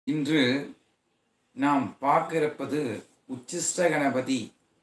இன்று நாம் பார்க்க இருப்பது உச்சிஷ்ட கணபதி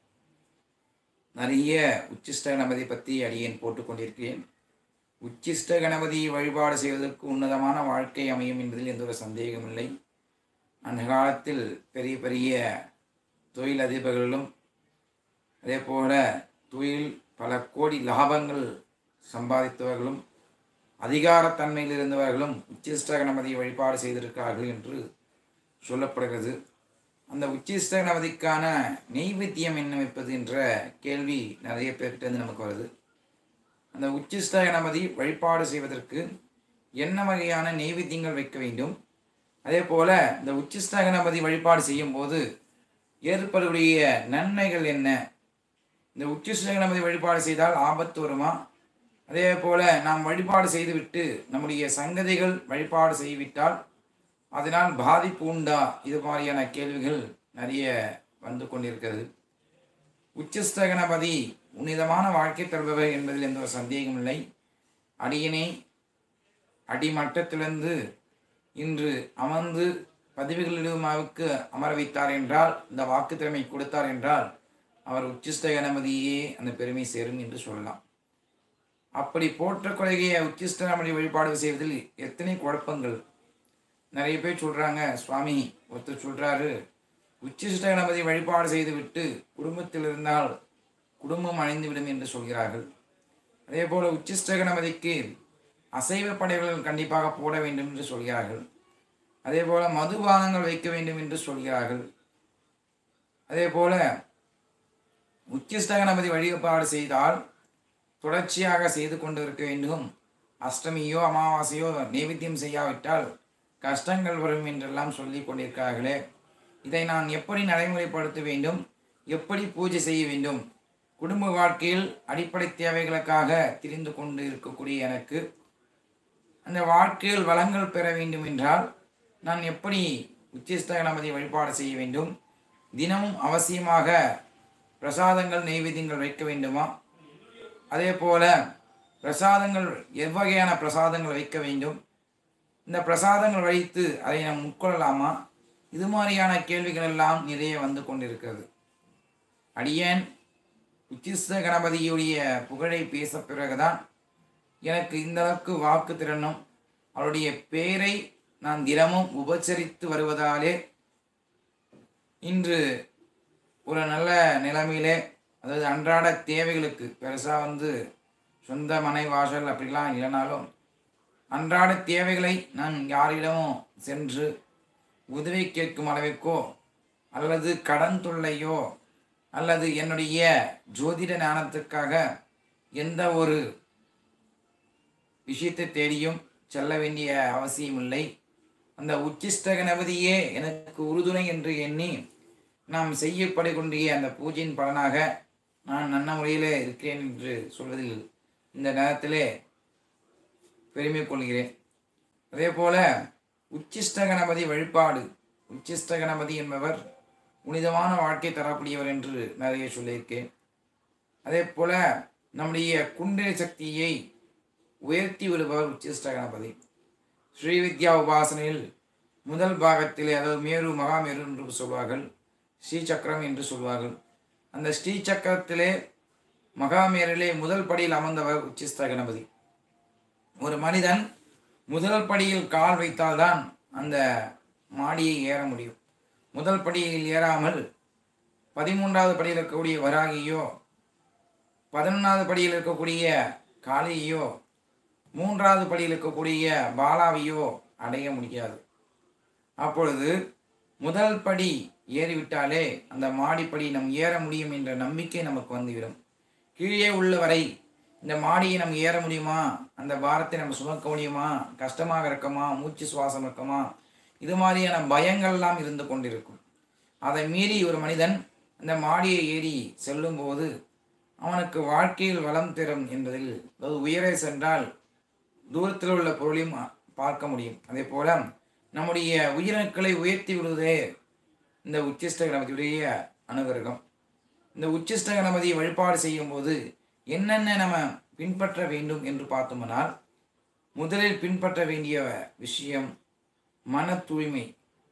நிறைய உச்சிஷ்ட கணபதி பற்றி அடியேன் போட்டுக்கொண்டிருக்கிறேன் உச்சிஷ்ட கணபதி வழிபாடு செய்வதற்கு உன்னதமான வாழ்க்கை அமையும் என்பதில் எந்த ஒரு சந்தேகமில்லை அந்த காலத்தில் பெரிய பெரிய தொழில் அதிபர்களும் அதே போல தொழில் பல கோடி லாபங்கள் சம்பாதித்தவர்களும் அதிகாரத்தன்மையில் இருந்தவர்களும் உச்சிஷ்ட கணபதி வழிபாடு செய்திருக்கிறார்கள் என்று சொல்லப்படுகிறது அந்த உச்சிஷ்ட கணபதிக்கான நெய்வேத்தியம் என்ன வைப்பது என்ற கேள்வி நிறைய பேர்கிட்ட நமக்கு வருது அந்த உச்சிஷ்ட கணபதி வழிபாடு செய்வதற்கு என்ன வகையான நெய்வேத்தியங்கள் வைக்க வேண்டும் அதே போல இந்த உச்சிஷ்ட கணபதி வழிபாடு செய்யும் போது ஏற்படக்கூடிய நன்மைகள் என்ன இந்த உச்சிஷ்ட கணபதி வழிபாடு செய்தால் ஆபத்து வருமா அதே போல நாம் வழிபாடு செய்துவிட்டு நம்முடைய சங்கதிகள் வழிபாடு செய்துவிட்டால் அதனால் பாதிப்பு உண்டா இது மாதிரியான கேள்விகள் நிறைய வந்து கொண்டிருக்கிறது உச்சிஷ்ட கணபதி உன்னிதமான வாழ்க்கை தருபவர் என்பதில் எந்த ஒரு சந்தேகம் இல்லை அடியினை அடிமட்டத்திலிருந்து இன்று அமர்ந்து பதவிகளிலுமாவுக்கு அமர வைத்தார் என்றால் இந்த வாக்கு திறமை கொடுத்தார் என்றால் அவர் உச்சிஷ்ட கணபதியே அந்த பெருமை சேரும் என்று சொல்லலாம் அப்படி போற்ற கொள்கையை உச்சிஷ்ட கணபதி வழிபாடு செய்வதில் எத்தனை குழப்பங்கள் நிறைய பேர் சொல்கிறாங்க சுவாமி ஒருத்தர் சொல்கிறாரு உச்சிஷ்ட கணபதி வழிபாடு செய்துவிட்டு குடும்பத்தில் இருந்தால் குடும்பம் அழிந்துவிடும் என்று சொல்கிறார்கள் அதே போல் உச்சிஷ்ட கணபதிக்கு அசைவ படைகள் கண்டிப்பாக போட வேண்டும் என்று சொல்கிறார்கள் அதே போல் மதுபானங்கள் வைக்க வேண்டும் என்று சொல்கிறார்கள் அதே போல உச்சிஷ்ட கணபதி வழிபாடு செய்தால் தொடர்ச்சியாக செய்து கொண்டு இருக்க வேண்டும் அஷ்டமியோ அமாவாசையோ நைவேத்தியம் செய்யாவிட்டால் கஷ்டங்கள் வரும் என்றெல்லாம் சொல்லி கொண்டிருக்கிறார்களே இதை நான் எப்படி நடைமுறைப்படுத்த வேண்டும் எப்படி பூஜை செய்ய வேண்டும் குடும்ப வாழ்க்கையில் அடிப்படை தேவைகளுக்காக திரிந்து கொண்டு இருக்கக்கூடிய எனக்கு அந்த வாழ்க்கையில் வளங்கள் பெற வேண்டும் என்றால் நான் எப்படி உச்சிஷ்ட கணபதி வழிபாடு செய்ய வேண்டும் தினமும் அவசியமாக பிரசாதங்கள் நெய்வேத்தியங்கள் வைக்க வேண்டுமா அதே போல பிரசாதங்கள் எவ்வகையான பிரசாதங்கள் வைக்க வேண்டும் இந்த பிரசாதங்கள் வைத்து அதை நாம் உட்கொள்ளலாமா இது மாதிரியான கேள்விகள் எல்லாம் நிறைய வந்து கொண்டிருக்கிறது அடியேன் உச்சிஷ்ட கணபதியுடைய புகழை பேச பிறகுதான் எனக்கு இந்த அளவுக்கு வாக்கு திறனும் அவருடைய பேரை நான் தினமும் உபச்சரித்து வருவதாலே இன்று ஒரு நல்ல நிலைமையிலே அதாவது அன்றாட தேவைகளுக்கு பெருசாக வந்து சொந்த மனை வாசல் அப்படிலாம் இல்லைனாலும் அன்றாட தேவைகளை நான் யாரிடமும் சென்று உதவி கேட்கும் அளவிற்கோ அல்லது கடன் தொல்லையோ அல்லது என்னுடைய ஜோதிட ஞானத்துக்காக எந்த ஒரு விஷயத்தை தேடியும் செல்ல வேண்டிய அவசியமில்லை அந்த உச்சிஷ்ட கணபதியே எனக்கு உறுதுணை என்று எண்ணி நாம் செய்யப்படக்கூடிய அந்த பூஜையின் பலனாக நான் நல்ல முறையில் இருக்கிறேன் என்று சொல்வதில் இந்த நேரத்திலே பெருமை கொள்கிறேன் அதே போல உச்சிஷ்ட கணபதி வழிபாடு உச்சிஷ்ட கணபதி என்பவர் புனிதமான வாழ்க்கை தரக்கூடியவர் என்று நிறைய சொல்லியிருக்கேன் அதே போல நம்முடைய குண்டலி சக்தியை உயர்த்தி விடுபவர் உச்சிஷ்ட கணபதி ஸ்ரீவித்யா உபாசனையில் முதல் பாகத்திலே அதாவது மேரு மகாமேரு என்று சொல்வார்கள் ஸ்ரீசக்கரம் என்று சொல்வார்கள் அந்த ஸ்ரீசக்கரத்திலே மகாமேரிலே முதல் படியில் அமர்ந்தவர் உச்சிஷ்ட கணபதி ஒரு மனிதன் முதல் படியில் கால் வைத்தால்தான் அந்த மாடியை ஏற முடியும் முதல் படியில் ஏறாமல் பதிமூன்றாவது படியில் இருக்கக்கூடிய வராகியோ பதினொன்றாவது படியில் இருக்கக்கூடிய காளியோ மூன்றாவது படியில் இருக்கக்கூடிய பாலாவையோ அடைய முடியாது அப்பொழுது முதல் படி ஏறிவிட்டாலே அந்த மாடிப்படி நம் ஏற முடியும் என்ற நம்பிக்கை நமக்கு வந்துவிடும் கீழே உள்ளவரை இந்த மாடியை நம்ம ஏற முடியுமா அந்த பாரத்தை நம்ம சுமக்க முடியுமா கஷ்டமாக இருக்குமா மூச்சு சுவாசம் இருக்குமா இது மாதிரியான பயங்கள்லாம் இருந்து கொண்டிருக்கும் அதை மீறி ஒரு மனிதன் அந்த மாடியை ஏறி செல்லும்போது அவனுக்கு வாழ்க்கையில் வளம் தரும் என்பதில் அதாவது உயரே சென்றால் தூரத்தில் உள்ள பொருளையும் பார்க்க முடியும் அதே போல நம்முடைய உயிரணுக்களை உயர்த்தி விடுவதே இந்த உச்சிஷ்ட கணபதியுடைய அனுகிரகம் இந்த உச்சிஷ்ட கணபதியை வழிபாடு செய்யும் போது என்னென்ன நம்ம பின்பற்ற வேண்டும் என்று பார்த்தோம்னால் முதலில் பின்பற்ற வேண்டிய விஷயம் மன தூய்மை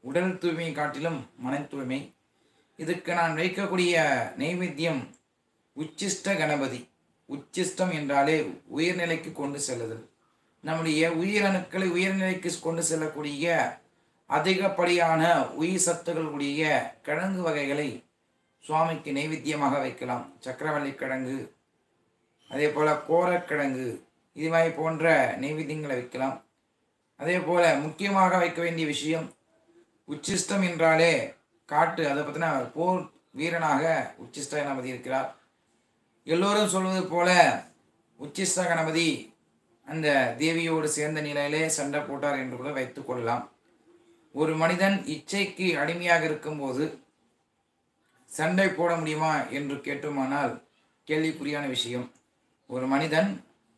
உடல் தூய்மையை காட்டிலும் மன தூய்மை இதுக்கு நான் வைக்கக்கூடிய நைவேத்தியம் உச்சிஷ்ட கணபதி உச்சிஷ்டம் என்றாலே உயர்நிலைக்கு கொண்டு செல்லுதல் நம்முடைய உயிரணுக்களை உயர்நிலைக்கு கொண்டு செல்லக்கூடிய அதிகப்படியான உயிர் சத்துக்கள் உடைய கிழங்கு வகைகளை சுவாமிக்கு நைவேத்தியமாக வைக்கலாம் சக்கரவள்ளி கிழங்கு அதே போல் கோரக்கிழங்கு இது மாதிரி போன்ற நைவேத்தியங்களை வைக்கலாம் அதே போல் முக்கியமாக வைக்க வேண்டிய விஷயம் உச்சிஷ்டம் என்றாலே காட்டு அதை பற்றின போர் வீரனாக உச்சிஷ்ட கணபதி இருக்கிறார் எல்லோரும் சொல்வது போல உச்சிஷ்ட கணபதி அந்த தேவியோடு சேர்ந்த நிலையிலே சண்டை போட்டார் என்று கூட வைத்துக் கொள்ளலாம் ஒரு மனிதன் இச்சைக்கு அடிமையாக இருக்கும்போது சண்டை போட முடியுமா என்று கேட்டோமானால் கேள்விக்குறியான விஷயம் ஒரு மனிதன்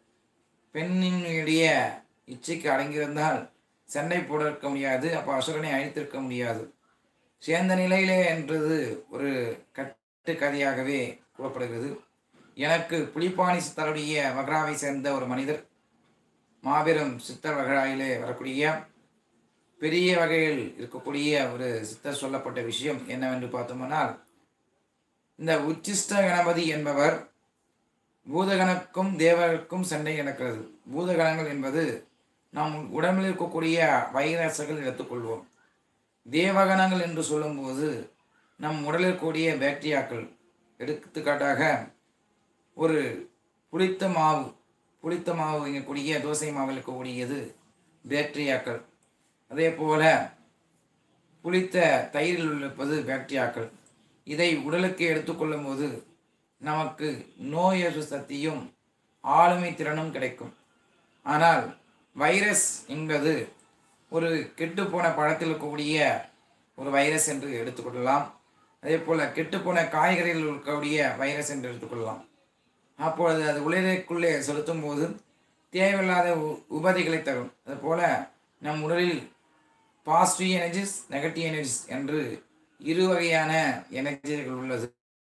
பெண்ணினுடைய இச்சைக்கு அடங்கியிருந்தால் சண்டை போட இருக்க முடியாது அப்போ அசுரனை அழித்திருக்க முடியாது சேர்ந்த நிலையிலே என்றது ஒரு கட்டு கதையாகவே கூறப்படுகிறது எனக்கு புலிப்பாணி சித்தருடைய மகராவை சேர்ந்த ஒரு மனிதர் மாபெரும் சித்தர் வகராயிலே வரக்கூடிய பெரிய வகையில் இருக்கக்கூடிய ஒரு சித்தர் சொல்லப்பட்ட விஷயம் என்னவென்று பார்த்தோம்னால் இந்த உச்சிஷ்ட கணபதி என்பவர் பூதகணக்கும் தேவருக்கும் சண்டை நடக்கிறது பூதகணங்கள் என்பது நம் உடம்பில் இருக்கக்கூடிய வைரஸ்கள் எடுத்துக்கொள்வோம் தேவகணங்கள் என்று சொல்லும்போது நம் உடலில் இருக்கக்கூடிய பாக்டீரியாக்கள் எடுத்துக்காட்டாக ஒரு புளித்த மாவு புளித்த மாவு இங்கக்கூடிய தோசை மாவில் இருக்கக்கூடியது பாக்டீரியாக்கள் அதே போல புளித்த தயிரில் இருப்பது பாக்டீரியாக்கள் இதை உடலுக்கு எடுத்துக்கொள்ளும் போது நமக்கு நோய் எதிர்ப்பு சக்தியும் ஆளுமை திறனும் கிடைக்கும் ஆனால் வைரஸ் என்பது ஒரு கெட்டுப்போன பழத்தில் இருக்கக்கூடிய ஒரு வைரஸ் என்று எடுத்துக்கொள்ளலாம் அதே போல் கெட்டுப்போன காய்கறிகளில் இருக்கக்கூடிய வைரஸ் என்று எடுத்துக்கொள்ளலாம் அப்பொழுது அது உலகிற்குள்ளே செலுத்தும் போது தேவையில்லாத உ- உபாதைகளை தரும் அதுபோல் நம் உடலில் பாசிட்டிவ் எனர்ஜிஸ் நெகட்டிவ் எனர்ஜிஸ் என்று இரு வகையான எனர்ஜிகள் உள்ளது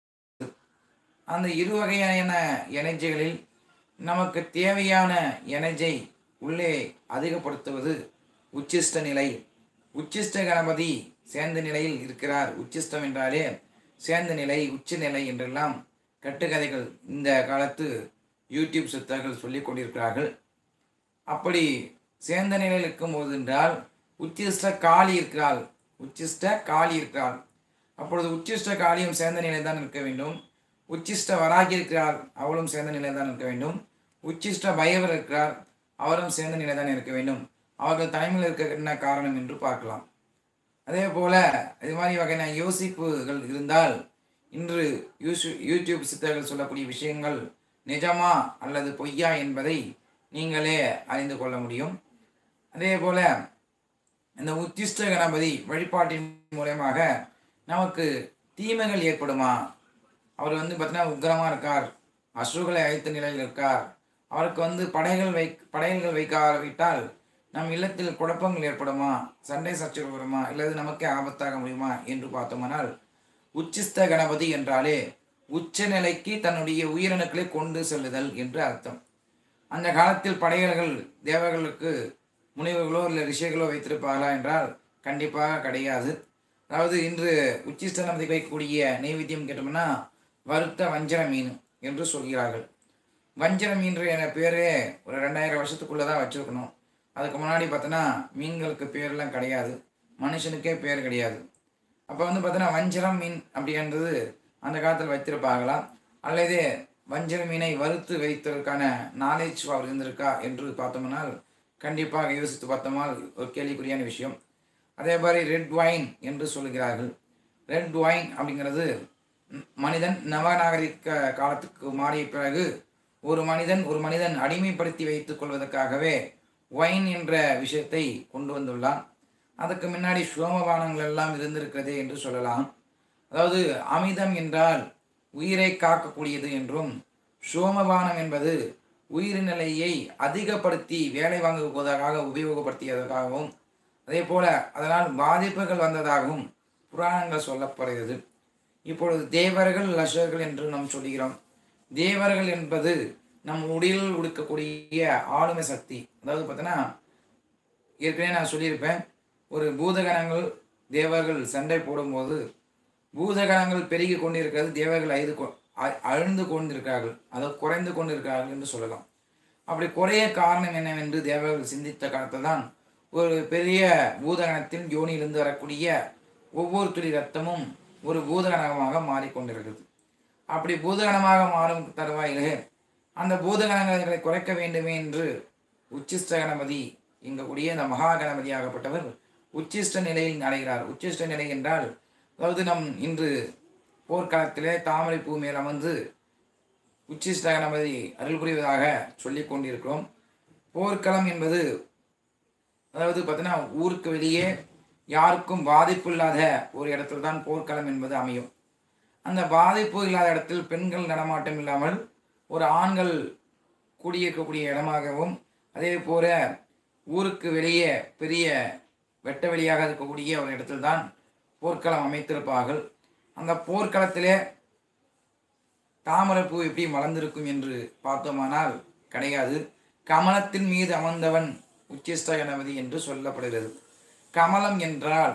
அந்த இரு வகையான எனர்ஜிகளில் நமக்கு தேவையான எனர்ஜை உள்ளே அதிகப்படுத்துவது உச்சிஷ்ட நிலை உச்சிஷ்ட கணபதி சேர்ந்த நிலையில் இருக்கிறார் உச்சிஷ்டம் என்றாலே சேர்ந்த நிலை உச்ச நிலை என்றெல்லாம் கட்டுக்கதைகள் இந்த காலத்து யூடியூப் சித்தர்கள் சொல்லிக் கொண்டிருக்கிறார்கள் அப்படி சேர்ந்த நிலையில் இருக்கும்போது என்றால் உச்சிஷ்ட காளி இருக்கிறாள் உச்சிஷ்ட காளி இருக்கிறாள் அப்பொழுது உச்சிஷ்ட காளியும் சேர்ந்த நிலையில் தான் இருக்க வேண்டும் உச்சிஷ்ட வராகி இருக்கிறார் அவளும் சேர்ந்த நிலையில் தான் இருக்க வேண்டும் உச்சிஷ்ட பைரவர் இருக்கிறார் அவரும் சேர்ந்த நிலை தான் இருக்க வேண்டும் அவர்கள் தனிமையில் இருக்க என்ன காரணம் என்று பார்க்கலாம் அதே போல இது மாதிரி வகையான யோசிப்புகள் இருந்தால் இன்று யூசு யூடியூப் சித்தர்கள் சொல்லக்கூடிய விஷயங்கள் நிஜமா அல்லது பொய்யா என்பதை நீங்களே அறிந்து கொள்ள முடியும் அதே போல இந்த உச்சிஷ்ட கணபதி வழிபாட்டின் மூலயமாக நமக்கு தீமைகள் ஏற்படுமா அவர் வந்து பார்த்தீங்கன்னா உக்கிரமாக இருக்கார் அசுரர்களை அழைத்த நிலையில் இருக்கார் அவருக்கு வந்து படைகள் வை படையல்கள் வைக்க ஆரம்பித்தால் நம் இல்லத்தில் குழப்பங்கள் ஏற்படுமா சண்டை சச்சரவு வருமா இல்லது நமக்கே ஆபத்தாக முடியுமா என்று பார்த்தோமானால் உச்சிஷ்ட கணபதி என்றாலே உச்ச நிலைக்கு தன்னுடைய உயிரணுக்களை கொண்டு செல்லுதல் என்று அர்த்தம் அந்த காலத்தில் படையல்கள் தேவர்களுக்கு முனிவர்களோ இல்லை ரிஷிகளோ வைத்திருப்பார்களா என்றால் கண்டிப்பாக கிடையாது அதாவது இன்று உச்சிஷ்ட கணபதி வைக்கக்கூடிய நைவேத்தியம் கேட்டோம்னா வறுத்த வஞ்சர மீன் என்று சொல்கிறார்கள் வஞ்சர மீன் என பேரே ஒரு ரெண்டாயிரம் வருஷத்துக்குள்ளே தான் வச்சுருக்கணும் அதுக்கு முன்னாடி பார்த்தோன்னா மீன்களுக்கு பேர்லாம் கிடையாது மனுஷனுக்கே பேர் கிடையாது அப்போ வந்து பார்த்தோன்னா வஞ்சரம் மீன் அப்படின்றது அந்த காலத்தில் வைத்திருப்பார்களாம் அல்லது வஞ்சர மீனை வறுத்து வைத்ததற்கான நாலேஜ் அவர் இருந்திருக்கா என்று பார்த்தோம்னால் கண்டிப்பாக யோசித்து பார்த்தோமால் ஒரு கேள்விக்குறியான விஷயம் அதே மாதிரி ரெட் வைன் என்று சொல்கிறார்கள் ரெட் வைன் அப்படிங்கிறது ம், மனிதன் நவநாகரிக காலத்துக்கு மாறிய பிறகு ஒரு மனிதன் ஒரு மனிதன் அடிமைப்படுத்தி வைத்துக் கொள்வதற்காகவே ஒயின் என்ற விஷயத்தை கொண்டு வந்துள்ளான் அதுக்கு முன்னாடி சோமபானங்கள் எல்லாம் இருந்திருக்கிறதே என்று சொல்லலாம் அதாவது அமிதம் என்றால் உயிரை காக்கக்கூடியது என்றும் சோமபானம் என்பது உயிர் நிலையை அதிகப்படுத்தி வேலை வாங்குவதற்காக உபயோகப்படுத்தியதற்காகவும் அதே போல அதனால் பாதிப்புகள் வந்ததாகவும் புராணங்கள் சொல்லப்படுகிறது இப்பொழுது தேவர்கள் லஷர்கள் என்று நாம் சொல்கிறோம் தேவர்கள் என்பது நம் உடலில் உடுக்கக்கூடிய ஆளுமை சக்தி அதாவது பார்த்தீங்கன்னா ஏற்கனவே நான் சொல்லியிருப்பேன் ஒரு பூதகணங்கள் தேவர்கள் சண்டை போடும்போது பூதகணங்கள் பெருகி கொண்டிருக்கிறது தேவர்கள் ஐந்து கொ- அ- அழிந்து கொண்டிருக்கிறார்கள் அதாவது குறைந்து கொண்டிருக்கிறார்கள் என்று சொல்லலாம் அப்படி குறைய காரணம் என்னவென்று தேவர்கள் சிந்தித்த காலத்தில் தான் ஒரு பெரிய பூதகணத்தின் யோனியிலிருந்து வரக்கூடிய ஒவ்வொரு துளி ரத்தமும் ஒரு பூதகணமாக மாறிக்கொண்டிருக்கிறது அப்படி பூதகணமாக மாறும் தருவாயிலே அந்த பூதகணங்களை குறைக்க வேண்டுமே என்று உச்சிஷ்ட கணபதி இங்கக்கூடிய இந்த மகா கணபதி ஆகப்பட்டவர் உச்சிஷ்ட நிலையில் அடைகிறார் உச்சிஷ்ட நிலை என்றால் அதாவது நம் இன்று போர்க்காலத்திலே தாமரை பூ மேல் அமர்ந்து உச்சிஷ்ட கணபதி அருள் புரிவதாக சொல்லிக் கொண்டிருக்கிறோம் போர்க்களம் என்பது அதாவது பார்த்தீங்கன்னா ஊருக்கு வெளியே யாருக்கும் பாதிப்பு இல்லாத ஒரு இடத்துல தான் போர்க்களம் என்பது அமையும் அந்த பாதிப்பு இல்லாத இடத்தில் பெண்கள் நடமாட்டம் இல்லாமல் ஒரு ஆண்கள் குடியிருக்கக்கூடிய இடமாகவும் அதே போல ஊருக்கு வெளியே பெரிய வெட்ட வெளியாக இருக்கக்கூடிய ஒரு இடத்தில் தான் போர்க்களம் அமைத்திருப்பார்கள் அந்த போர்க்களத்திலே தாமரைப்பூ எப்படி மலர்ந்திருக்கும் என்று பார்த்தோமானால் கிடையாது கமலத்தின் மீது அமர்ந்தவன் உச்சிஷ்ட கணபதி என்று சொல்லப்படுகிறது கமலம் என்றால்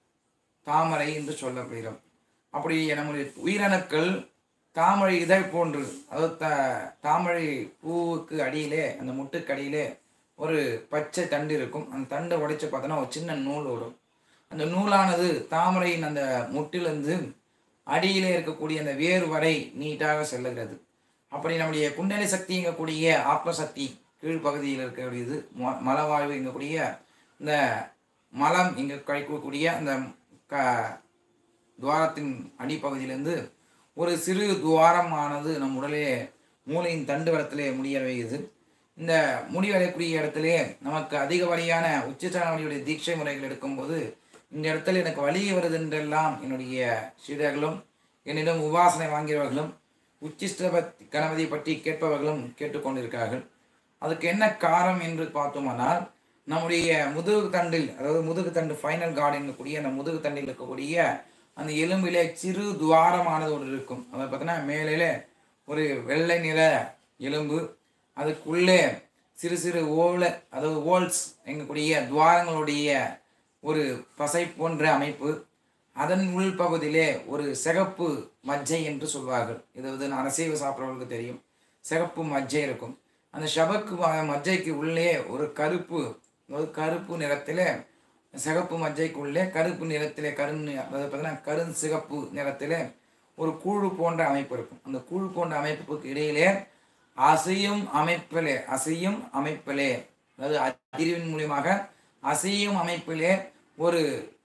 தாமரை என்று சொல்லப்படுகிறோம் அப்படி நம்முடைய உயிரணுக்கள் தாமரை இதழ் போன்று அதாவது த தாமரை பூவுக்கு அடியிலே அந்த முட்டுக்கு அடியிலே ஒரு பச்சை தண்டு இருக்கும் அந்த தண்டை உடைச்சு பார்த்தோன்னா ஒரு சின்ன நூல் வரும் அந்த நூலானது தாமரையின் அந்த முட்டிலிருந்து அடியிலே இருக்கக்கூடிய அந்த வேர் வரை நீட்டாக செல்லுகிறது அப்படி நம்முடைய குண்டலி சக்திங்கக்கூடிய ஆத்ம சக்தி கீழ்ப்பகுதியில் இருக்கக்கூடியது ம- மலவாழ்வு இங்கக்கூடிய இந்த மலம் இங்கே கழிக்கக்கூடிய அந்த க துவாரத்தின் அடிப்பகுதியிலிருந்து ஒரு சிறு துவாரமானது நம் உடலே மூளையின் தண்டு வளத்திலே முடியவையுது இந்த முடிவடையக்கூடிய இடத்திலே நமக்கு அதிகப்படியான உச்சச்சானவடியுடைய தீட்சை முறைகள் எடுக்கும்போது இந்த இடத்துல எனக்கு வலி வருது என்றெல்லாம் என்னுடைய சீடர்களும் என்னிடம் உபாசனை வாங்கியவர்களும் உச்சிஷ்ட பத்- கணபதி பற்றி கேட்பவர்களும் கேட்டுக்கொண்டிருக்கிறார்கள் அதுக்கு என்ன காரணம் என்று பார்த்தோமானால் நம்முடைய முதுகு தண்டில் அதாவது முதுகு தண்டு ஃபைனல் கார்டு என்னக்கூடிய அந்த முதுகு தண்டில் இருக்கக்கூடிய அந்த எலும்பிலே சிறு துவாரமானது ஒன்று இருக்கும் அதை பார்த்தீங்கன்னா மேலே ஒரு வெள்ளை நிற எலும்பு அதுக்குள்ளே சிறு சிறு ஓல அதாவது ஓல்ஸ் எங்கக்கூடிய துவாரங்களுடைய ஒரு பசை போன்ற அமைப்பு அதன் உள் பகுதியிலே ஒரு சிகப்பு மஜ்ஜை என்று சொல்வார்கள் இது வந்து நான் அசைவ சாப்பிட்றவங்களுக்கு தெரியும் சிகப்பு மஜ்ஜை இருக்கும் அந்த சபக்கு ம- மஜ்ஜைக்கு உள்ளே ஒரு கருப்பு அதாவது கருப்பு நிறத்திலே சிகப்பு மஜ்ஜைக்கு உள்ளே கருப்பு நிறத்திலே கரு அதாவது பார்த்தீங்கன்னா கரும் சிகப்பு நிறத்திலே ஒரு கூழு போன்ற அமைப்பு இருக்கும் அந்த கூழு போன்ற அமைப்புக்கு இடையிலே அசையும் அமைப்பிலே அசையும் அமைப்பிலே அதாவது அதிர்வின் மூலியமாக அசையும் அமைப்பிலே ஒரு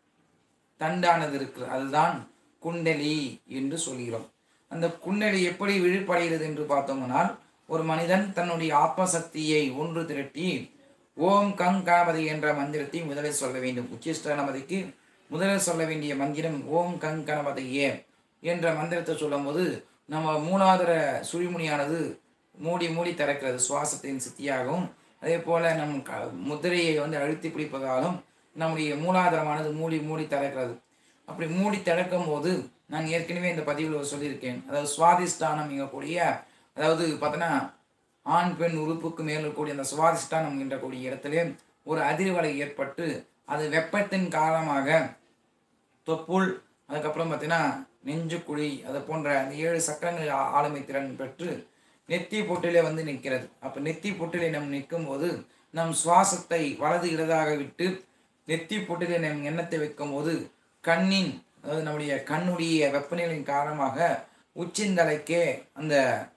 தண்டானது இருக்கு அதுதான் குண்டலி என்று சொல்கிறோம் அந்த குண்டலி எப்படி விழிப்படைகிறது என்று பார்த்தோம்னால் ஒரு மனிதன் தன்னுடைய ஆத்மசக்தியை ஒன்று திரட்டி ஓம் கங் கணபதி என்ற மந்திரத்தை முதலில் சொல்ல வேண்டும் உச்சிஷ்ட கணபதிக்கு முதலில் சொல்ல வேண்டிய மந்திரம் ஓம் கங் கணபதியே என்ற மந்திரத்தை சொல்லும்போது நம்ம மூலாதார சுழிமுனியானது மூடி மூடி திறக்கிறது சுவாசத்தின் சித்தியாகவும் அதே போல நம் க முதிரையை வந்து அழுத்தி பிடிப்பதாலும் நம்முடைய மூலாதாரமானது மூடி மூடி திறக்கிறது அப்படி மூடி திறக்கும் போது நான் ஏற்கனவே இந்த பதிவில் சொல்லியிருக்கேன் அதாவது சுவாதிஷ்டானம் எங்கக்கூடிய அதாவது பார்த்தோன்னா ஆண் பெண் உறுப்புக்கு மேல் இருக்கக்கூடிய அந்த சுவாதிஷ்டானம் என்ற கூடிய இடத்திலே ஒரு அதிர்வலை ஏற்பட்டு அது வெப்பத்தின் காரணமாக தொப்புள் அதுக்கப்புறம் பார்த்தீங்கன்னா நெஞ்சுக்குழி அது போன்ற அந்த ஏழு சக்கரங்கள் ஆ- ஆளுமை திறன் பெற்று நெத்தி பொட்டிலே வந்து நிற்கிறது அப்போ நெத்தி பொட்டிலே நம் நிற்கும் போது நம் சுவாசத்தை வலது இடதாக விட்டு நெத்தி பொட்டிலே நம் எண்ணத்தை வைக்கும் போது கண்ணின் அதாவது நம்முடைய கண்ணுடைய வெப்பநிலையின் காரணமாக உச்சிந்தலைக்கே அந்த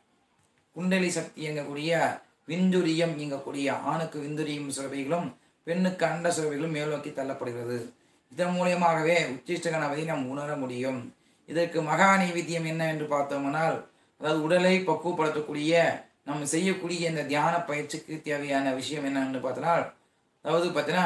குண்டலி சக்தி இயங்கக்கூடிய விந்துரியம் இயங்கக்கூடிய ஆணுக்கு விந்துரியம் சுரபிகளும் பெண்ணுக்கு அண்ட சுரபிகளும் மேல் நோக்கி தள்ளப்படுகிறது இதன் மூலியமாகவே உச்சிஷ்ட கணபதி நாம் உணர முடியும் இதற்கு மகா நைவேத்தியம் என்ன என்று பார்த்தோம்னால் அதாவது உடலை பக்குவப்படுத்தக்கூடிய நம்ம செய்யக்கூடிய இந்த தியான பயிற்சிக்கு தேவையான விஷயம் என்னன்னு பார்த்தோம்னா அதாவது பார்த்தீங்கன்னா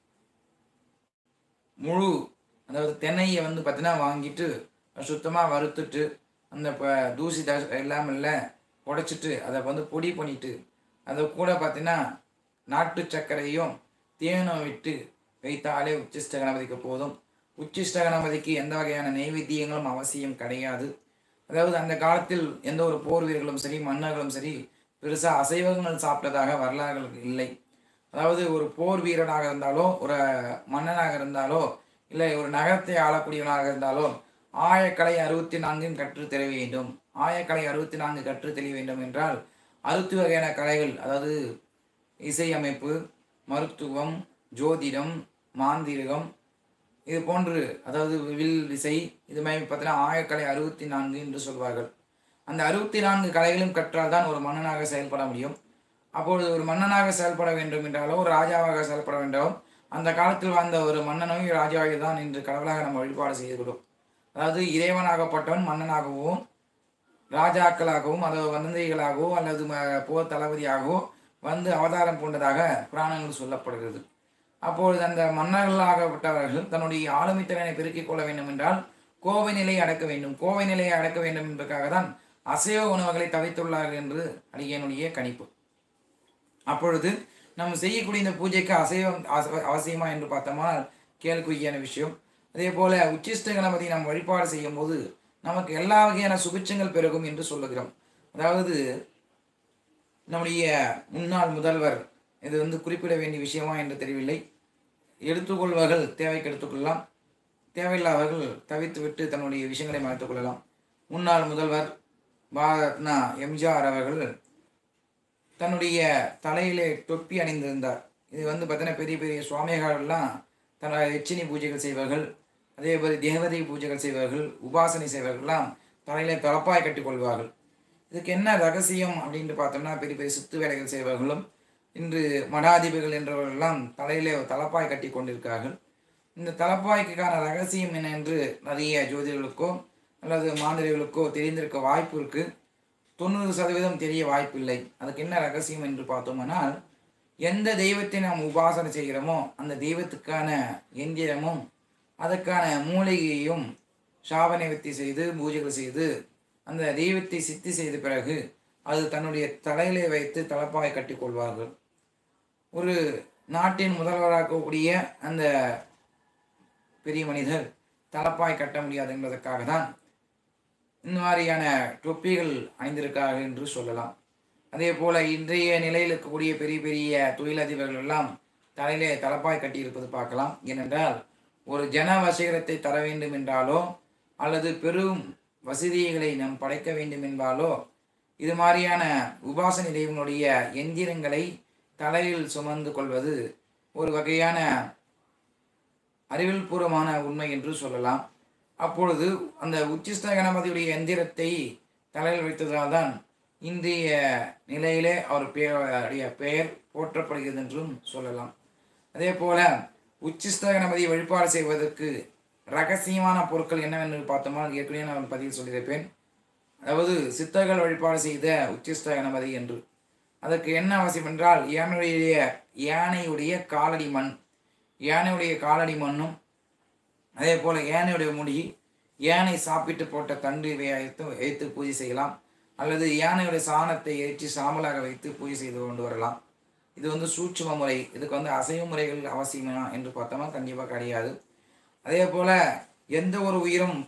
முழு அதாவது தென்னையை வந்து பார்த்தீங்கன்னா வாங்கிட்டு சுத்தமாக வறுத்துட்டு அந்த இப்போ தூசி த எல்லாம் இல்லை உடைச்சிட்டு அதை வந்து பொடி பண்ணிட்டு அதை கூட பார்த்தீங்கன்னா நாட்டு சர்க்கரையும் தேனும் விட்டு வைத்தாலே உச்சிஷ்ட கணபதிக்கு போதும் உச்சிஷ்ட கணபதிக்கு எந்த வகையான நைவேத்தியங்களும் அவசியம் கிடையாது அதாவது அந்த காலத்தில் எந்த ஒரு போர் வீரர்களும் சரி மன்னர்களும் சரி பெருசாக அசைவங்கள் சாப்பிட்டதாக வரலாறுகள் இல்லை அதாவது ஒரு போர் வீரனாக இருந்தாலோ ஒரு மன்னனாக இருந்தாலோ இல்லை ஒரு நகரத்தை ஆளக்கூடியவனாக இருந்தாலோ ஆயக்கலை அறுபத்தி நான்கும் கற்றுத் தெரிய வேண்டும் ஆயக்கலை அறுபத்தி நான்கு கற்றுத் தெரிய வேண்டும் என்றால் அறுபத்தி வகையான கலைகள் அதாவது இசையமைப்பு மருத்துவம் ஜோதிடம் மாந்திரிகம் இது போன்று அதாவது வில் விசை இது மாதிரி பார்த்தீங்கன்னா ஆயக்கலை அறுபத்தி நான்கு என்று சொல்வார்கள் அந்த அறுபத்தி நான்கு கலைகளும் கற்றால் தான் ஒரு மன்னனாக செயல்பட முடியும் அப்பொழுது ஒரு மன்னனாக செயல்பட வேண்டும் என்றாலோ ஒரு ராஜாவாக செயல்பட வேண்டும் அந்த காலத்தில் வாழ்ந்த ஒரு மன்னனும் ராஜாவாக தான் இன்று கடவுளாக நம்ம வழிபாடு செய்கிறோம் அதாவது இறைவனாகப்பட்டவன் மன்னனாகவும் ராஜாக்களாகவும் அதாவது வந்தந்தைகளாகவோ அல்லது ம- போர் தளபதியாகவோ வந்து அவதாரம் பூண்டதாக புராணங்கள் சொல்லப்படுகிறது அப்பொழுது அந்த மன்னர்களாகப்பட்டவர்கள் தன்னுடைய ஆளுமை திறனை பெருக்கிக் கொள்ள வேண்டும் என்றால் கோவை நிலையை அடக்க வேண்டும் கோவை நிலையை அடக்க வேண்டும் என்பதற்காக தான் அசைவ உணவுகளை தவித்துள்ளார்கள் என்று அடியனுடைய கணிப்பு அப்பொழுது நம்ம செய்யக்கூடிய இந்த பூஜைக்கு அசைவம் அச- அவசியமா என்று பார்த்தோம்னா கேள்விக்குறியான விஷயம் அதே போல உச்சிஷ்ட கணபதி நாம் வழிபாடு செய்யும் போது நமக்கு எல்லா வகையான சுபிட்சங்கள் பெருகும் என்று சொல்லுகிறோம் அதாவது நம்முடைய முன்னாள் முதல்வர் இது வந்து குறிப்பிட வேண்டிய விஷயமா என்று தெரியவில்லை எடுத்துக்கொள்வர்கள் தேவைக்கு எடுத்துக்கொள்ளலாம் தேவையில்லாதவர்கள் தவிர்த்துவிட்டு தன்னுடைய விஷயங்களை மறைத்துக் கொள்ளலாம் முன்னாள் முதல்வர் பாரத்னா எம்ஜிஆர் அவர்கள் தன்னுடைய தலையிலே தொப்பி அணிந்திருந்தார் இது வந்து பார்த்தீங்கன்னா பெரிய பெரிய சுவாமிகள்லாம் தன்னோட எச்சினி பூஜைகள் செய்வார்கள் அதே மாதிரி தேவதை பூஜைகள் செய்வார்கள் உபாசனை செய்வார்கள்லாம் தலையிலே தலப்பாய் கட்டிக் கொள்வார்கள் இதுக்கு என்ன ரகசியம் அப்படின்ட்டு பார்த்தோம்னா பெரிய பெரிய சித்து வேலைகள் செய்வார்களும் இன்று மடாதிபதிகள் என்றவர்கள்லாம் தலையிலே ஒரு தலப்பாய் கட்டி கொண்டிருக்கிறார்கள் இந்த தலப்பாய்க்கான ரகசியம் என்ன என்று நிறைய ஜோதிடர்களுக்கோ அல்லது மாந்திரிகளுக்கோ தெரிந்திருக்க வாய்ப்பு இருக்கு தொண்ணூறு சதவீதம் தெரிய வாய்ப்பில்லை அதுக்கு என்ன ரகசியம் என்று பார்த்தோம்னால் எந்த தெய்வத்தை நாம் உபாசனை செய்கிறோமோ அந்த தெய்வத்துக்கான எந்திரமும் அதற்கான மூலிகையையும் சாபநிவர்த்தி செய்து பூஜைகள் செய்து அந்த தெய்வத்தை சித்தி செய்த பிறகு அது தன்னுடைய தலையிலே வைத்து தலப்பாய் கட்டிக் கொள்வார்கள் ஒரு நாட்டின் முதல்வராகக்கூடிய அந்த பெரிய மனிதர் தலப்பாய் கட்ட முடியாது என்பதற்காக தான் இந்த மாதிரியான தொப்பிகள் அணிந்திருக்கார்கள் என்று சொல்லலாம் அதே போல இன்றைய நிலையில் இருக்கக்கூடிய பெரிய பெரிய தொழிலதிபர்கள் எல்லாம் தலையிலே தலப்பாய் கட்டி இருப்பது பார்க்கலாம் ஏனென்றால் ஒரு ஜன வசீகரத்தை தர வேண்டும் என்றாலோ அல்லது பெரும் வசதிகளை நாம் படைக்க வேண்டும் என்றாலோ இது மாதிரியான உபாசனை தெய்வங்களுடைய எந்திரங்களை தலையில் சுமந்து கொள்வது ஒரு வகையான அறிவியல் பூர்வமான உண்மை என்று சொல்லலாம் அப்பொழுது அந்த உச்சிஷ்ட கணபதியுடைய எந்திரத்தை தலையில் வைத்ததால் தான் இன்றைய நிலையிலே அவர் பெயருடைய பெயர் போற்றப்படுகிறது என்றும் சொல்லலாம் அதே போல உச்சிஷ்ட கணபதி வழிபாடு செய்வதற்கு ரகசியமான பொருட்கள் என்னவென்று பார்த்தோம்னா ஏற்கனவே நான் பதிவில் சொல்லியிருப்பேன் அதாவது சித்தர்கள் வழிபாடு செய்த உச்சிஷ்ட கணபதி என்று அதற்கு என்ன அவசியம் என்றால் யானையுடைய யானையுடைய காலடி மண் யானையுடைய காலடி மண்ணும் அதே போல் யானையுடைய முடி யானை சாப்பிட்டு போட்ட தண்டு வைத்து வைத்து பூஜை செய்யலாம் அல்லது யானையுடைய சாணத்தை ஏற்றி சாம்பலாக வைத்து பூஜை செய்து கொண்டு வரலாம் இது வந்து சூட்சும முறை இதுக்கு வந்து அசைவ முறைகள் அவசியமா என்று பார்த்தோம்னா கண்டிப்பாக கிடையாது அதே போல் எந்த ஒரு உயிரும்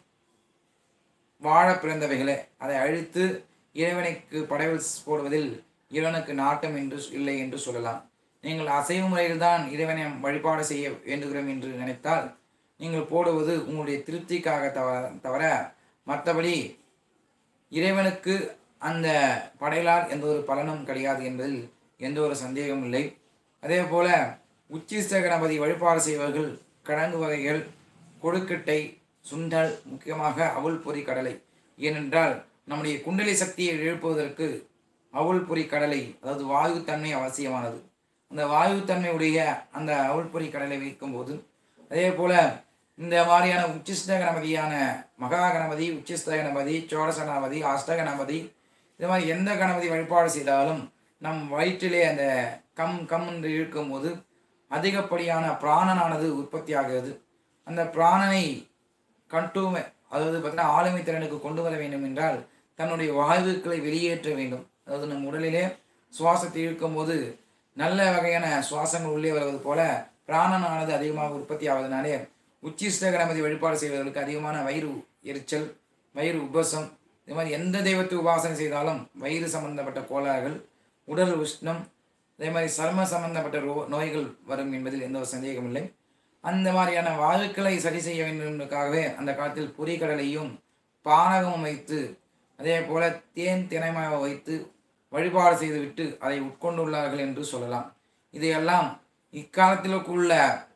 வாழ பிறந்தவைகளே அதை அழித்து இறைவனுக்கு படைவல் போடுவதில் இறைவனுக்கு நாட்டம் என்று இல்லை என்று சொல்லலாம் நீங்கள் அசைவ முறையில் தான் இறைவனை வழிபாடு செய்ய வேண்டுகிறோம் என்று நினைத்தால் நீங்கள் போடுவது உங்களுடைய திருப்திக்காக தவ தவிர மற்றபடி இறைவனுக்கு அந்த படையலால் எந்த ஒரு பலனும் கிடையாது என்பதில் எந்த ஒரு சந்தேகமும் இல்லை அதே போல உச்சிஷ்ட கணபதி வழிபாடு செய்வர்கள் கிழங்கு வகைகள் கொழுக்கட்டை சுண்டல் முக்கியமாக அவுள் பொறி கடலை ஏனென்றால் நம்முடைய குண்டலி சக்தியை எழுப்புவதற்கு அவுள் பொறி கடலை அதாவது வாயு தன்மை அவசியமானது அந்த வாயு தன்மையுடைய அந்த அவுள் பொறி கடலை வைக்கும்போது அதே போல இந்த மாதிரியான உச்சிஷ்ட கணபதியான மகா கணபதி உச்சிஷ்ட கணபதி சோடச கணபதி அஷ்ட கணபதி இது மாதிரி எந்த கணபதி வழிபாடு செய்தாலும் நம் வயிற்றிலே அந்த கம் கம் என்று இழுக்கும்போது அதிகப்படியான பிராணனானது உற்பத்தி ஆகிறது அந்த பிராணனை கண்ட்ரோல் அதாவது பார்த்தீங்கன்னா ஆளுமை திறனுக்கு கொண்டு வர வேண்டும் என்றால் தன்னுடைய வாயுக்களை வெளியேற்ற வேண்டும் அதாவது நம் உடலிலே சுவாசத்தை இழுக்கும் போது நல்ல வகையான சுவாசங்கள் உள்ளே வருவது போல பிராணனானது அதிகமாக உற்பத்தி ஆவதனாலே உச்சிஷ்ட கணபதி வழிபாடு செய்வதற்கு அதிகமான வயிறு எரிச்சல் வயிறு உபசம் இது மாதிரி எந்த தெய்வத்தை உபாசனை செய்தாலும் வயிறு சம்பந்தப்பட்ட கோளாறுகள் உடல் உஷ்ணம் அதே மாதிரி சர்ம சம்பந்தப்பட்ட ரோ நோய்கள் வரும் என்பதில் எந்த ஒரு சந்தேகம் இல்லை அந்த மாதிரியான வாழ்க்களை சரி செய்ய வேண்டும் என்பதற்காகவே அந்த காலத்தில் பொறிகடலையும் பானகமும் வைத்து அதே போல தேன் தினைமாக வைத்து வழிபாடு செய்துவிட்டு அதை உட்கொண்டுள்ளார்கள் என்று சொல்லலாம் இதையெல்லாம் இக்காலத்திலுக்குள்ள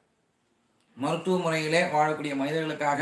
மருத்துவ முறையிலே வாழக்கூடிய மனிதர்களுக்காக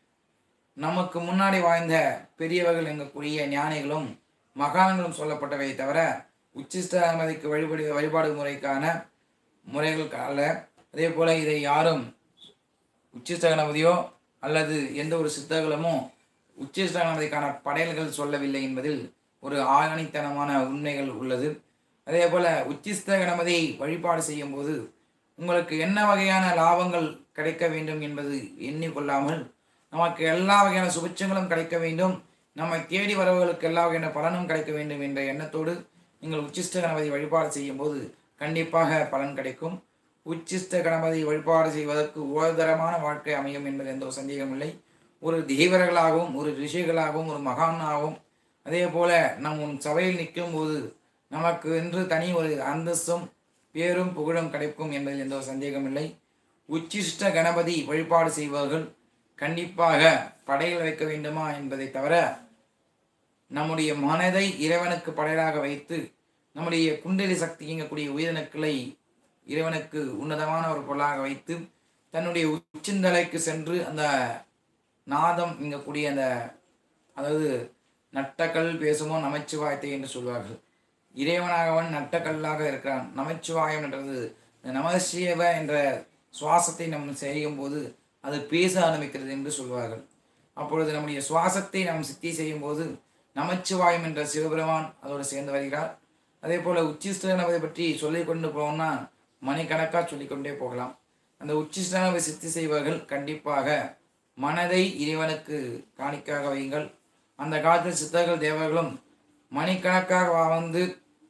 நமக்கு முன்னாடி வாழ்ந்த பெரியவர்கள் எங்கக்கூடிய ஞானிகளும் மகான்களும் சொல்லப்பட்டவை தவிர உச்சிஷ்ட அனுமதிக்கு வழிபடு வழிபாடு முறைக்கான முறைகள் அல்ல அதே போல இதை யாரும் உச்சிஷ்ட கணபதியோ அல்லது எந்த ஒரு சித்தர்களுமோ உச்சிஷ்ட கணபதிக்கான படையல்கள் சொல்லவில்லை என்பதில் ஒரு ஆணித்தனமான உண்மைகள் உள்ளது அதே போல உச்சிஷ்ட கணபதியை வழிபாடு செய்யும் போது உங்களுக்கு என்ன வகையான லாபங்கள் கிடைக்க வேண்டும் என்பது எண்ணிக்கொள்ளாமல் நமக்கு எல்லா வகையான சுபிட்சங்களும் கிடைக்க வேண்டும் நம்மை தேடி வரவர்களுக்கு எல்லா வகையான பலனும் கிடைக்க வேண்டும் என்ற எண்ணத்தோடு நீங்கள் உச்சிஷ்ட கணபதி வழிபாடு செய்யும் போது கண்டிப்பாக பலன் கிடைக்கும் உச்சிஷ்ட கணபதி வழிபாடு செய்வதற்கு உயர்தரமான வாழ்க்கை அமையும் என்பது எந்த ஒரு சந்தேகமில்லை ஒரு தெய்வர்களாகவும் ஒரு ரிஷிகளாகவும் ஒரு மகானாகவும் அதே போல நம் உன் சபையில் நிற்கும் போது நமக்கு என்று தனி ஒரு அந்தஸ்தும் பேரும் புகழும் கிடைக்கும் என்பதில் எந்த ஒரு சந்தேகமில்லை உச்சிஷ்ட கணபதி வழிபாடு செய்பவர்கள் கண்டிப்பாக படையில் வைக்க வேண்டுமா என்பதை தவிர நம்முடைய மனதை இறைவனுக்கு படையலாக வைத்து நம்முடைய குண்டலி சக்தி இயங்கக்கூடிய உயிரணுக்களை இறைவனுக்கு உன்னதமான ஒரு பொருளாக வைத்து தன்னுடைய உச்சிந்தலைக்கு சென்று அந்த நாதம் இங்கக்கூடிய அந்த அதாவது நட்டக்கல் பேசுமோ நமச்சிவாயத்தை என்று சொல்வார்கள் இறைவனாகவன் நட்டக்கல்லாக இருக்கிறான் நமச்சிவாயம் என்றது இந்த நமசிவ என்ற சுவாசத்தை நம்ம செய்யும் போது அது பேச ஆரம்பிக்கிறது என்று சொல்வார்கள் அப்பொழுது நம்முடைய சுவாசத்தை நாம் சித்தி செய்யும் போது நமச்சிவாயம் என்ற சிவபெருமான் அதோடு சேர்ந்து வருகிறார் அதே போல உச்சிஷ்டனவதை பற்றி சொல்லிக் கொண்டு போகணும்னா மணிக்கணக்காக சொல்லிக்கொண்டே போகலாம் அந்த உச்சிஷ்டனவை சித்தி செய்வர்கள் கண்டிப்பாக மனதை இறைவனுக்கு காணிக்காக வையுங்கள் அந்த காலத்தில் சித்தர்கள் தேவர்களும் மணிக்கணக்காக வந்து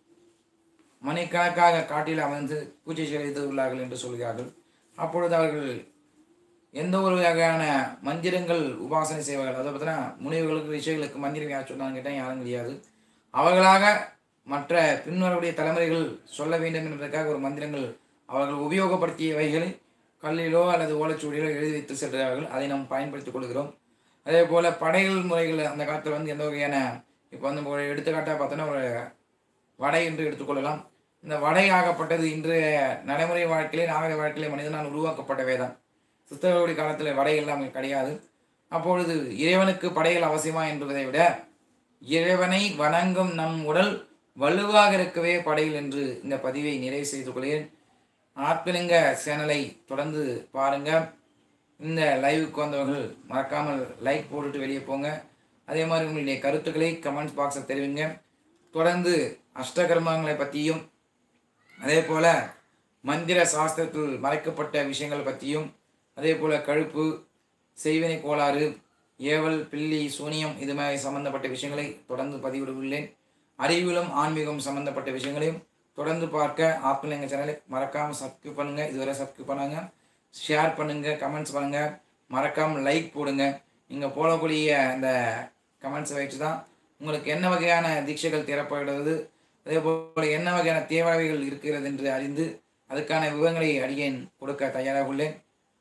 மணிக்கணக்காக காட்டில் அமர்ந்து பூஜை செய்து உள்ளார்கள் என்று சொல்கிறார்கள் அப்பொழுது அவர்கள் எந்த ஒரு வகையான மந்திரங்கள் உபாசனை செய்வார்கள் அதை பார்த்தீங்கன்னா முனிவர்களுக்கு ரிஷிகளுக்கு மந்திரம் யார் சொன்னாங்க கேட்டால் யாரும் கிடையாது அவர்களாக மற்ற பின்வரக்கூடிய தலைமுறைகள் சொல்ல வேண்டும் என்பதற்காக ஒரு மந்திரங்கள் அவர்கள் உபயோகப்படுத்தியவைகளை கல்லிலோ அல்லது ஓலைச்சுவடியிலோ எழுதி வைத்து செல்கிறார்கள் அதை நாம் பயன்படுத்திக் கொள்கிறோம் அதே போல் படைகள் முறைகள் அந்த காலத்தில் வந்து எந்த வகையான இப்போ வந்து ஒரு எடுத்துக்காட்டாக பார்த்தோன்னா ஒரு வடை என்று எடுத்துக்கொள்ளலாம் இந்த வடை ஆகப்பட்டது இன்றைய நடைமுறை வாழ்க்கையிலே நாகரிக வாழ்க்கையிலே மனிதனால் உருவாக்கப்பட்டவே தான் சித்தர்களுடைய காலத்தில் வடை எல்லாம் கிடையாது அப்பொழுது இறைவனுக்கு படைகள் அவசியமா என்பதை விட இறைவனை வணங்கும் நம் உடல் வலுவாக இருக்கவே படைகள் என்று இந்த பதிவை நிறைவு செய்து கொள்கிறேன் ஆத்மலிங்க சேனலை தொடர்ந்து பாருங்க இந்த லைவுக்கு வந்தவர்கள் மறக்காமல் லைக் போட்டுட்டு வெளியே போங்க அதே மாதிரி உங்களுடைய கருத்துக்களை கமெண்ட்ஸ் பாக்ஸில் தெரிவிங்க தொடர்ந்து அஷ்டகர்மங்களை பற்றியும் அதே போல மந்திர சாஸ்திரத்தில் மறைக்கப்பட்ட விஷயங்கள் பற்றியும் அதே போல கழுப்பு செய்வினை கோளாறு ஏவல் பில்லி சூனியம் இது மாதிரி சம்பந்தப்பட்ட விஷயங்களை தொடர்ந்து பதிவிட உள்ளேன் அறிவியலும் ஆன்மீகம் சம்பந்தப்பட்ட விஷயங்களையும் தொடர்ந்து பார்க்க ஆத்மலிங்க சேனலை மறக்காமல் சப்ஸ்கிரைப் பண்ணுங்க இதுவரை சப்ஸ்கிரைப் பண்ணாங்க ஷேர் பண்ணுங்க கமெண்ட்ஸ் பண்ணுங்க மறக்காமல் லைக் போடுங்க நீங்கள் போடக்கூடிய அந்த கமெண்ட்ஸை வச்சு தான் உங்களுக்கு என்ன வகையான தீட்சைகள் தேவைப்படுகிறது அதே போல் என்ன வகையான தேவைகள் இருக்கிறது என்று அறிந்து அதுக்கான விவரங்களை அடியேன் கொடுக்க தயாராக உள்ளேன்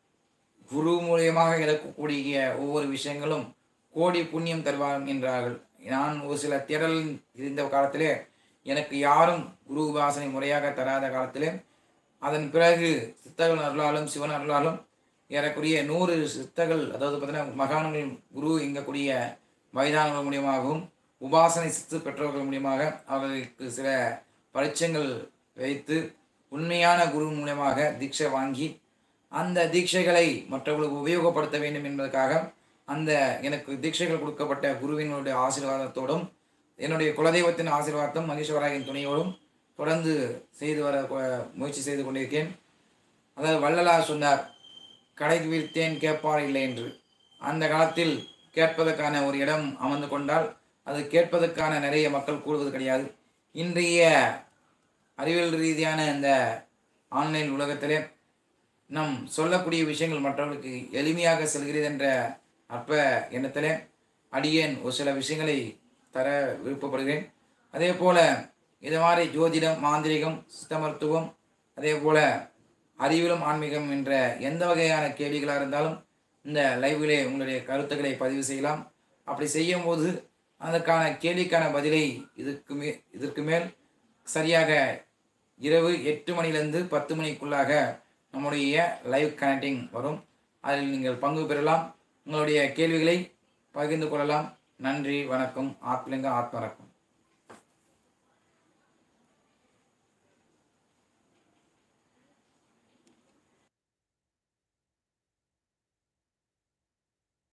குரு மூலியமாக இறக்கக்கூடிய ஒவ்வொரு விஷயங்களும் கோடி புண்ணியம் தருவார் என்றார்கள் நான் ஒரு சில தேடல் இருந்த காலத்திலே எனக்கு யாரும் குரு உபாசனை முறையாக தராத காலத்திலே அதன் பிறகு சித்தர்கள் அருளாலும் சிவன் அருளாலும் ஏறக்குரிய நூறு சித்தர்கள் அதாவது பார்த்தீங்கன்னா மகான்கள் குரு எங்கக்கூடிய வயதானவர்கள் மூலியமாகவும் உபாசனை சித்து பெற்றவர்கள் மூலியமாக அவர்களுக்கு சில பரிச்சயங்கள் வைத்து உண்மையான குரு மூலியமாக தீட்சை வாங்கி அந்த தீட்சைகளை மற்றவர்களுக்கு உபயோகப்படுத்த வேண்டும் என்பதற்காக அந்த எனக்கு தீட்சைகள் கொடுக்கப்பட்ட குருவினுடைய ஆசீர்வாதத்தோடும் என்னுடைய குலதெய்வத்தின் ஆசீர்வாதம் மகேஸ்வராயின் துணையோடும் தொடர்ந்து செய்து வர கொ- முயற்சி செய்து கொண்டிருக்கேன் அதாவது வள்ளலார் சொன்னார் கடைக்கு விரித்தேன் கேட்பார் இல்லை என்று அந்த காலத்தில் கேட்பதற்கான ஒரு இடம் அமர்ந்து கொண்டால் அது கேட்பதற்கான நிறைய மக்கள் கூடுவது கிடையாது இன்றைய அறிவியல் ரீதியான இந்த ஆன்லைன் உலகத்திலே நம் சொல்லக்கூடிய விஷயங்கள் மற்றவர்களுக்கு எளிமையாக செல்கிறது என்ற அற்ப எண்ணத்திலே அடியேன் ஒரு சில விஷயங்களை தர விருப்பப்படுகிறேன் அதே போல இது மாதிரி ஜோதிடம் மாந்திரிகம் சித்த மருத்துவம் அதே போல அறிவிலும் ஆன்மீகம் என்ற எந்த வகையான கேள்விகளாக இருந்தாலும் இந்த லைவிலே உங்களுடைய கருத்துக்களை பதிவு செய்யலாம் அப்படி செய்யும்போது அதற்கான கேள்விக்கான பதிலை இதுக்கு மே இதற்கு மேல் சரியாக இரவு எட்டு மணிலேருந்து பத்து மணிக்குள்ளாக நம்முடைய லைவ் கனெக்டிங் வரும் அதில் நீங்கள் பங்கு பெறலாம் உங்களுடைய கேள்விகளை பகிர்ந்து கொள்ளலாம் நன்றி வணக்கம் ஆத்மலிங்க ஆத்மரக்கம்